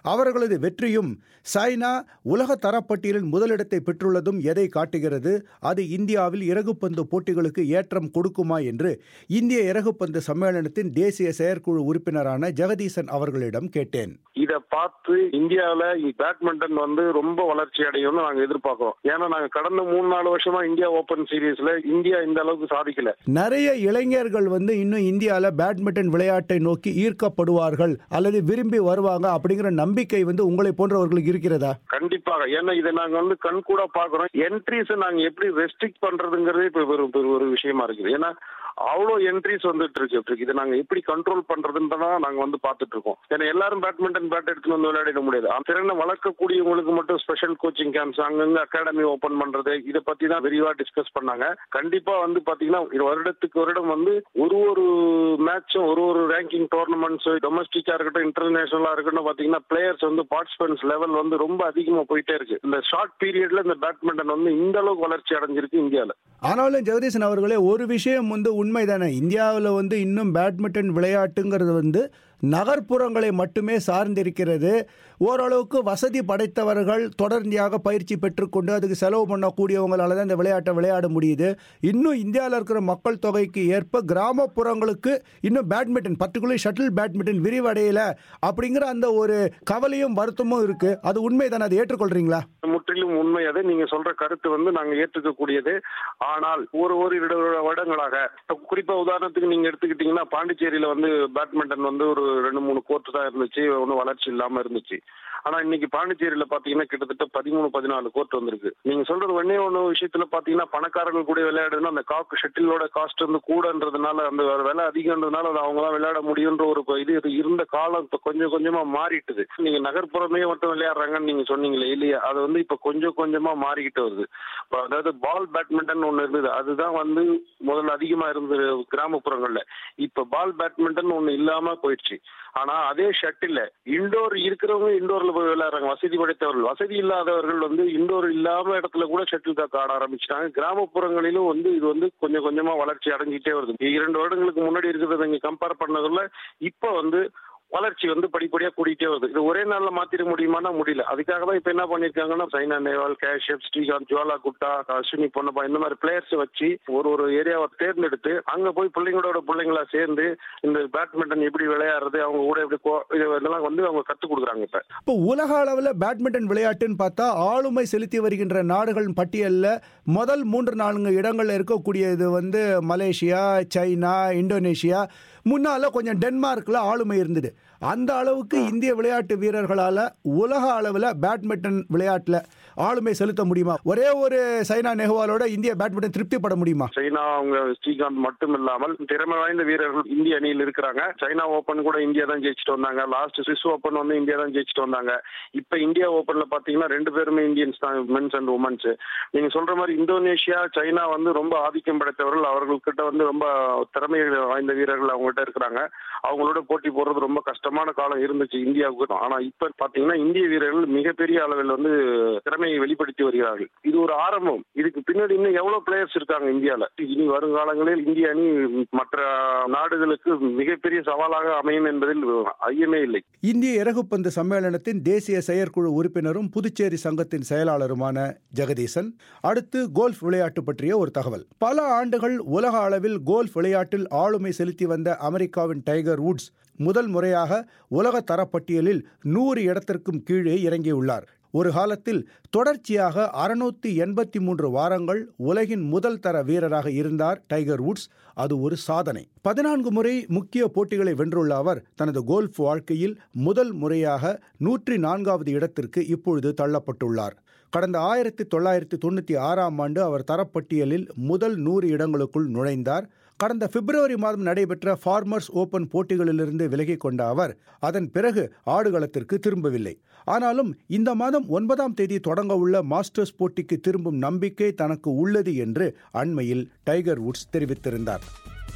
அவர்களது வெற்றியும் சைனா உலக தரப்பட்டியலில் முதலிடத்தை பெற்றுள்ளதும் எதை காட்டுகிறது அது இந்தியாவில் இறகுப்பந்து போட்டிகளுக்கு ஏற்றம் கொடுக்குமா என்று இந்திய இறகுப்பந்து சம்மேளனத்தின் தேசிய செயற்குழு உறுப்பினரான ஜெகதீசன் அவர்களிடம் கேட்டேன் இத பார்த்து இந்தியாவில பேட்மிண்டன் வந்து ரொம்ப வளர்ச்சி அடையும்னு நாங்க எதிர்பார்க்கிறோம் ஏன்னா நாங்க கடந்த மூணு நாலு வருஷமா இந்தியா ஓபன் சீரீஸ்ல இந்தியா இந்த அளவுக்கு சாதிக்கல நிறைய இளைஞர்கள் வந்து இன்னும் இந்தியாவில் பேட்மிண்டன் விளையாட்டை நோக்கி ஈர்க்கப்படுவார்கள் அல்லது விரும்பி வருவாங்க அப்படிங்கிற நம்பிக்கை வந்து உங்களை போன்றவர்களுக்கு இருக்கிறதா கண்டிப்பாக ஏன்னா இதை நாங்க வந்து கண் கூட பாக்குறோம் என்ட்ரிஸ் நாங்க எப்படி ரெஸ்ட்ரிக்ட் பண்றதுங்கிறதே இப்ப ஒரு ஒரு- ஒரு விஷயமா இருக்குது ஏன்னா அவ்வளோ என்ட்ரிஸ் வந்துட்டு இருக்கு இதை நாங்க எப்படி கண்ட்ரோல் பண்றதுன்னு தான் நாங்க வந்து பார்த்துட்டு இருக்கோம் ஏன்னா எல்லாரும் பேட்மிண்டன் பேட் எடுத்துட்டு வந்து விளையாடிட முடியாது அந்த திறனை வளர்க்கக்கூடியவங்களுக்கு மட்டும் ஸ்பெஷல் கோச்சிங் கேம்ப்ஸ் அங்கங்க அகாடமி ஓபன் பண்றது இதை பத்தி தான் விரிவா டிஸ்கஸ் பண்ணாங்க கண்டிப்பா வந்து பாத்தீங்கன்னா இது வருடத்துக்கு வருடம் வந்து ஒரு ஒரு மேட்சும் ஒரு ஒரு ரேங்கிங் டோர்னமெண்ட்ஸ் டொமஸ்டிக்கா இருக்கட்டும் இன்டர்நேஷனலா இருக்கட்டும் பாத்தீங்கன்னா பிளேயர்ஸ் வந்து பார்ட்டிசிபென்ட்ஸ் லெவல் வந்து ரொம்ப அதிகமா போயிட்டே இருக்கு இந்த ஷார்ட் பீரியட்ல இந்த பேட்மிண்டன் வந்து இந்த அளவுக்கு வளர்ச்சி அடைஞ்சிருக்கு இந்தியால ஆனாலும் ஜெகதீசன் அவர்களே ஒரு விஷயம் வந்து உண்மைதானே இந்தியாவில் வந்து இன்னும் பேட்மிண்டன் விளையாட்டுங்கிறது வந்து நகர்ப்புறங்களை மட்டுமே சார்ந்திருக்கிறது ஓரளவுக்கு வசதி படைத்தவர்கள் தொடர்ந்தியாக பயிற்சி பெற்றுக்கொண்டு அதுக்கு செலவு பண்ணக்கூடியவங்களால தான் இந்த விளையாட்டை விளையாட முடியுது இன்னும் இந்தியாவில் இருக்கிற மக்கள் தொகைக்கு ஏற்ப கிராமப்புறங்களுக்கு இன்னும் பேட்மிண்டன் பர்டிகுலர் ஷட்டில் பேட்மிண்டன் விரிவடையல அப்படிங்கிற அந்த ஒரு கவலையும் வருத்தமும் இருக்கு அது உண்மைதானே அதை ஏற்றுக்கொள்றீங்களா முற்றிலும் உண்மை அது நீங்க சொல்ற கருத்து வந்து நாங்க ஏற்றுக்கக்கூடியது ஆனால் ஒரு ஒரு இரு வருடங்களாக இப்ப குறிப்பா உதாரணத்துக்கு நீங்க எடுத்துக்கிட்டீங்கன்னா பாண்டிச்சேரியில வந்து பேட்மிண்டன் வந்து ஒரு ரெண்டு மூணு கோர்ட் தான் இருந்துச்சு ஒன்றும் வளர்ச்சி இல்லாம இருந்துச்சு ஆனா இன்னைக்கு பாண்டிச்சேரியில பாத்தீங்கன்னா கிட்டத்தட்ட பதிமூணு பதினாலு கோர்ட் வந்திருக்கு நீங்க சொல்றது ஒன்னே ஒண்ணு விஷயத்துல பாத்தீங்கன்னா பணக்காரர்கள் கூட விளையாடுதுன்னா அந்த காக்கு ஷட்டிலோட காஸ்ட் வந்து கூடன்றதுனால அந்த விலை அதிகன்றதுனால அது அவங்க தான் விளையாட முடியுன்ற ஒரு இது இது இருந்த காலம் இப்ப கொஞ்சம் கொஞ்சமா மாறிட்டுது நீங்க நகர்ப்புறமே மட்டும் விளையாடுறாங்கன்னு நீங்க சொன்னீங்களே இல்லையா அது வந்து இப்ப கொஞ்சம் கொஞ்சமா மாறிக்கிட்டு வருது இப்ப அதாவது பால் பேட்மிண்டன் ஒண்ணு இருந்தது அதுதான் வந்து முதல்ல அதிகமா இருந்தது கிராமப்புறங்கள்ல இப்ப பால் பேட்மிண்டன் ஒண்ணு இல்லாம போயிடுச்சு ஆனா அதே ஷட்டில் இண்டோர் இருக்கிறவங்க இண்டோர்ல போய் விளையாடுறாங்க வசதி படைத்தவர்கள் வசதி இல்லாதவர்கள் வந்து இண்டோர் இல்லாம இடத்துல கூட ஷட்டில் காக்க ஆட ஆரம்பிச்சிட்டாங்க கிராமப்புறங்களிலும் வந்து இது வந்து கொஞ்சம் கொஞ்சமா வளர்ச்சி அடைஞ்சிட்டே வருது இரண்டு வருடங்களுக்கு முன்னாடி இருக்கிறத நீங்க கம்பேர் பண்ணதுல இப்ப வந்து வளர்ச்சி வந்து படிப்படியா கூடிட்டே வருது இது ஒரே நாள்ல மாத்திர முடியுமானா முடியல அதுக்காக தான் இப்ப என்ன பண்ணிருக்காங்கன்னா சைனா நேவால் கேஷப் ஸ்ரீகாந்த் ஜுவாலா குட்டா அஸ்வினி பொன்னப்பா இந்த மாதிரி பிளேயர்ஸ் வச்சு ஒரு ஒரு ஏரியாவை தேர்ந்தெடுத்து அங்க போய் பிள்ளைங்களோட பிள்ளைங்களா சேர்ந்து இந்த பேட்மிண்டன் எப்படி விளையாடுறது அவங்க கூட எப்படி கோ- இது இதெல்லாம் வந்து அவங்க கத்துக் கொடுக்குறாங்க இப்ப இப்போ உலக அளவில் பேட்மிண்டன் விளையாட்டுன்னு பார்த்தா ஆளுமை செலுத்தி வருகின்ற நாடுகள் பட்டியலில் முதல் மூன்று நான்கு இடங்களில் இருக்கக்கூடியது வந்து மலேசியா சைனா இந்தோனேஷியா முன்னால் கொஞ்சம் டென்மார்க்கில் ஆளுமை இருந்தது அந்த அளவுக்கு இந்திய விளையாட்டு வீரர்களால் உலக அளவில் பேட்மிண்டன் விளையாட்டில் ஆளுமை செலுத்த முடியுமா ஒரே ஒரு சைனா நெஹ்வாலோட இந்திய பேட்மிண்டன் திருப்திப்பட முடியுமா சைனா அவங்க ஸ்ரீகாந்த் மட்டும் இல்லாமல் திறமை வாய்ந்த வீரர்கள் இந்திய அணியில் இருக்கிறாங்க சைனா ஓபன் கூட இந்தியா தான் ஜெயிச்சுட்டு வந்தாங்க லாஸ்ட் சுவிஸ் ஓபன் வந்து இந்தியா தான் ஜெயிச்சுட்டு வந்தாங்க இப்ப இந்தியா ஓபன்ல பாத்தீங்கன்னா ரெண்டு பேருமே இந்தியன்ஸ் தான் மென்ஸ் அண்ட் உமன்ஸ் நீங்க சொல்ற மாதிரி இந்தோனேஷியா சைனா வந்து ரொம்ப ஆதிக்கம் படைத்தவர்கள் அவர்கள்கிட்ட வந்து ரொம்ப திறமை வாய்ந்த வீரர்கள் அவங்ககிட்ட இருக்கிறாங்க அவங்களோட போட்டி போடுறது ரொம்ப கஷ்டமான காலம் இருந்துச்சு இந்தியாவுக்கு ஆனா இப்ப பாத்தீங்கன்னா இந்திய வீரர்கள் மிகப்பெரிய அளவில் வந்து திறமையை வெளிப்படுத்தி வருகிறார்கள் இது ஒரு ஆரம்பம் இதுக்கு பின்னாடி இன்னும் எவ்வளவு பிளேயர்ஸ் இருக்காங்க இந்தியால இனி வருங்காலங்களில் இந்திய அணி மற்ற நாடுகளுக்கு மிகப்பெரிய சவாலாக அமையும் என்பதில் ஐயமே இல்லை இந்திய இறகுப்பந்து சம்மேளனத்தின் தேசிய செயற்குழு உறுப்பினரும் புதுச்சேரி சங்கத்தின் செயலாளருமான ஜெகதீசன் அடுத்து கோல்ஃப் விளையாட்டு பற்றிய ஒரு தகவல் பல ஆண்டுகள் உலக அளவில் கோல்ஃப் விளையாட்டில் ஆளுமை செலுத்தி வந்த அமெரிக்காவின் டைகர் வுட்ஸ் முதல் முறையாக உலக தரப்பட்டியலில் நூறு இடத்திற்கும் கீழே இறங்கியுள்ளார் ஒரு காலத்தில் தொடர்ச்சியாக அறுநூத்தி எண்பத்தி மூன்று வாரங்கள் உலகின் முதல் தர வீரராக இருந்தார் டைகர் வுட்ஸ் அது ஒரு சாதனை பதினான்கு முறை முக்கிய போட்டிகளை வென்றுள்ள அவர் தனது கோல்ஃப் வாழ்க்கையில் முதல் முறையாக நூற்றி நான்காவது இடத்திற்கு இப்பொழுது தள்ளப்பட்டுள்ளார் கடந்த ஆயிரத்தி தொள்ளாயிரத்தி தொண்ணூற்றி ஆறாம் ஆண்டு அவர் தரப்பட்டியலில் முதல் நூறு இடங்களுக்குள் நுழைந்தார் கடந்த பிப்ரவரி மாதம் நடைபெற்ற ஃபார்மர்ஸ் ஓபன் போட்டிகளிலிருந்து விலகிக் கொண்ட அவர் அதன் பிறகு ஆடுகளத்திற்கு திரும்பவில்லை ஆனாலும் இந்த மாதம் ஒன்பதாம் தேதி தொடங்க உள்ள மாஸ்டர்ஸ் போட்டிக்கு திரும்பும் நம்பிக்கை தனக்கு உள்ளது என்று அண்மையில் டைகர் வுட்ஸ் தெரிவித்திருந்தார்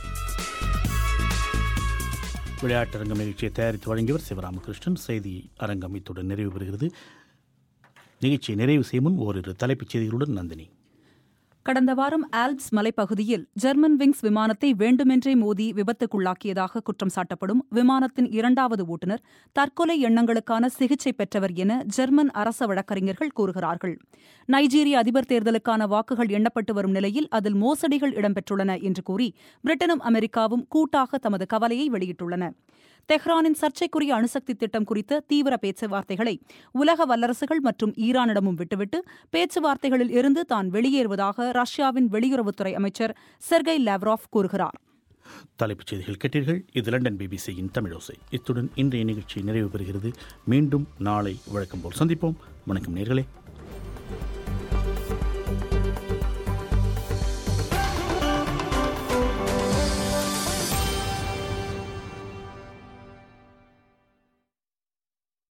விளையாட்டரங்கம் நிகழ்ச்சியை தயாரித்து வழங்கியவர் சிவராமகிருஷ்ணன் செய்தி அரங்கம் இத்துடன் நிறைவு பெறுகிறது நிகழ்ச்சியை நிறைவு செய்யும் முன் ஓரிரு தலைப்புச் செய்திகளுடன் நந்தினி கடந்த வாரம் ஆல்ப்ஸ் மலைப்பகுதியில் ஜெர்மன் விங்ஸ் விமானத்தை வேண்டுமென்றே மோதி விபத்துக்குள்ளாக்கியதாக குற்றம் சாட்டப்படும் விமானத்தின் இரண்டாவது ஓட்டுநர் தற்கொலை எண்ணங்களுக்கான சிகிச்சை பெற்றவர் என ஜெர்மன் அரச வழக்கறிஞர்கள் கூறுகிறார்கள் நைஜீரிய அதிபர் தேர்தலுக்கான வாக்குகள் எண்ணப்பட்டு வரும் நிலையில் அதில் மோசடிகள் இடம்பெற்றுள்ளன என்று கூறி பிரிட்டனும் அமெரிக்காவும் கூட்டாக தமது கவலையை வெளியிட்டுள்ளன தெஹ்ரானின் சர்ச்சைக்குரிய அணுசக்தி திட்டம் குறித்த தீவிர பேச்சுவார்த்தைகளை உலக வல்லரசுகள் மற்றும் ஈரானிடமும் விட்டுவிட்டு பேச்சுவார்த்தைகளில் இருந்து தான் வெளியேறுவதாக ரஷ்யாவின் வெளியுறவுத்துறை அமைச்சர் செர்கை லாவ்ராவ் கூறுகிறார் தலைப்புச் செய்திகள் கேட்டீர்கள் இது லண்டன் பிபிசியின் தமிழோசை இத்துடன் இன்றைய நிகழ்ச்சி நிறைவு பெறுகிறது மீண்டும் நாளை வழக்கம் போல் சந்திப்போம் வணக்கம் நேர்களே